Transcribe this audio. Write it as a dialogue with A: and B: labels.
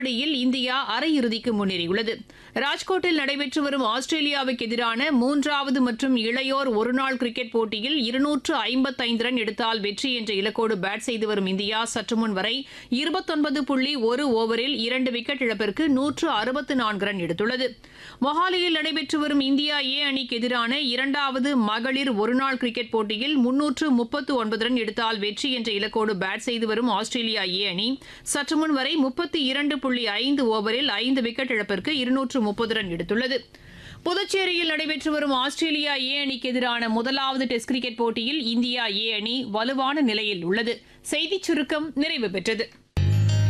A: அடியில் இந்தியா அரையிறுதிக்கு முன்னேறியுள்ளது ராஜ்கோட்டில் நடைபெற்று வரும் ஆஸ்திரேலியாவுக்கு எதிரான மூன்றாவது மற்றும் இளையோர் ஒருநாள் கிரிக்கெட் போட்டியில் இருநூற்று ஐம்பத்தைந்து ரன் எடுத்தால் வெற்றி என்ற இலக்கோடு பேட் செய்து வரும் இந்தியா சற்று முன் வரை இருபத்தொன்பது புள்ளி ஒரு ஓவரில் இரண்டு விக்கெட் இழப்பிற்கு நூற்று அறுபத்து நான்கு ரன் எடுத்துள்ளது மொஹாலியில் நடைபெற்று வரும் இந்தியா ஏ அணிக்கு எதிரான இரண்டாவது மகளிர் ஒருநாள் கிரிக்கெட் போட்டியில் முன்னூற்று முப்பத்து ஒன்பது ரன் எடுத்தால் வெற்றி என்ற இலக்கோடு பேட் செய்து வரும் ஆஸ்திரேலியா ஏ அணி சற்று முன் வரை முப்பத்தி இரண்டு புள்ளி ஐந்து ஓவரில் ஐந்து விக்கெட் இழப்பிற்கு இருநூற்று முப்பது ரன் எடுத்துள்ளது புதுச்சேரியில் நடைபெற்று வரும் ஆஸ்திரேலியா ஏ அணிக்கு எதிரான முதலாவது டெஸ்ட் கிரிக்கெட் போட்டியில் இந்தியா ஏ அணி வலுவான நிலையில் உள்ளது செய்திச் சுருக்கம் நிறைவு பெற்றது